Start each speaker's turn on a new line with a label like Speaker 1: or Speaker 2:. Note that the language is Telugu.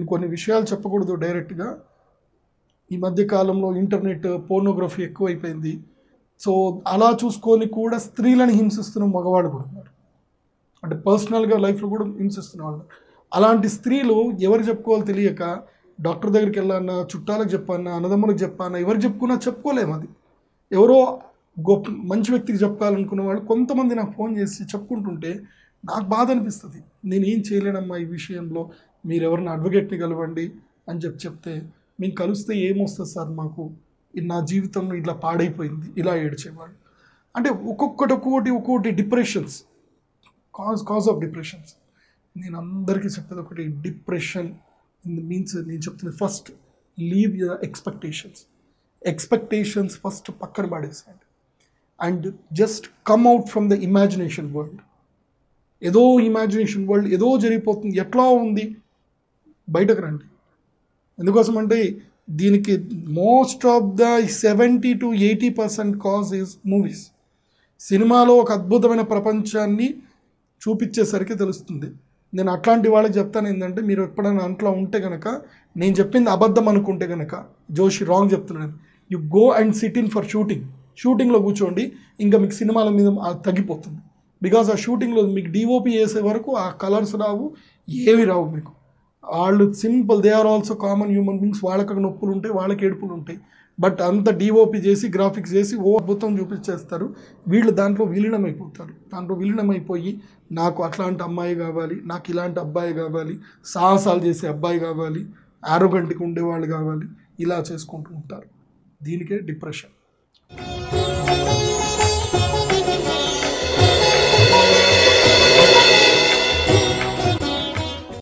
Speaker 1: కొన్ని విషయాలు చెప్పకూడదు డైరెక్ట్గా ఈ మధ్య కాలంలో ఇంటర్నెట్ పోర్నోగ్రఫీ ఎక్కువైపోయింది సో అలా చూసుకొని కూడా స్త్రీలను హింసిస్తున్న మగవాళ్ళు కూడా ఉన్నారు అంటే పర్సనల్గా లైఫ్లో కూడా హింసిస్తున్న వాళ్ళు అలాంటి స్త్రీలు ఎవరు చెప్పుకోవాలో తెలియక డాక్టర్ దగ్గరికి వెళ్ళాలన్నా చుట్టాలకు చెప్పాలన్నా అన్నదమ్ములకు చెప్పాలన్నా ఎవరు చెప్పుకున్నా చెప్పుకోలేము అది ఎవరో గొప్ప మంచి వ్యక్తికి చెప్పాలనుకున్న వాళ్ళు కొంతమంది నాకు ఫోన్ చేసి చెప్పుకుంటుంటే నాకు బాధ అనిపిస్తుంది నేను ఏం చేయలేనమ్మా ఈ విషయంలో మీరు ఎవరిని అడ్వకేట్ని కలవండి అని చెప్పి చెప్తే మేము కలిస్తే ఏమొస్తుంది సార్ మాకు ఇది నా జీవితంలో ఇట్లా పాడైపోయింది ఇలా ఏడ్చేవాళ్ళు అంటే ఒక్కొక్కటి ఒక్కొక్కటి ఒక్కొక్కటి depressions cause cause of depressions నేను అందరికీ చెప్పేది ఒకటి డిప్రెషన్ ఇన్ మీన్స్ నేను చెప్తుంది first leave your expectations expectations first పక్కన పడేసేయండి and just come out from the imagination world ఏదో ఇమాజినేషన్ వరల్డ్ ఏదో జరిగిపోతుంది ఎట్లా ఉంది బయటకు రండి ఎందుకోసం అంటే దీనికి most of the seventy to eighty percent cause is movies సినిమాలో ఒక అద్భుతమైన ప్రపంచాన్ని చూపించేసరికి తెలుస్తుంది నేను అట్లాంటి వాళ్ళకి చెప్తాను ఏంటంటే మీరు ఎప్పుడైనా అంట్లో ఉంటే కనుక నేను చెప్పింది అబద్ధం అనుకుంటే కనుక జోషి రాంగ్ చెప్తున్నాను you go and sit in for shooting షూటింగ్లో కూర్చోండి ఇంకా మీకు సినిమాల మీద ఆ తగ్గిపోతుంది బికాస్ ఆ షూటింగ్లో మీకు డిఓపి వేసే వరకు ఆ కలర్స్ రావు ఏవి రావు మీకు వాళ్ళు simple they are also common human beings వాళ్ళకి నొప్పులు ఉంటాయి వాళ్ళకి ఏడుపులు ఉంటాయి బట్ అంత డిఓపి చేసి గ్రాఫిక్స్ చేసి ఓ అద్భుతం చూపించేస్తారు వీళ్ళు దాంట్లో విలీనమైపోతారు దాంట్లో విలీనమైపోయి నాకు అట్లాంటి అమ్మాయి కావాలి నాకు ఇలాంటి అబ్బాయి కావాలి సాహసాలు చేసే అబ్బాయి కావాలి ఆరోగంటికి ఉండేవాళ్ళు కావాలి ఇలా చేసుకుంటూ ఉంటారు దీనికే డిప్రెషన్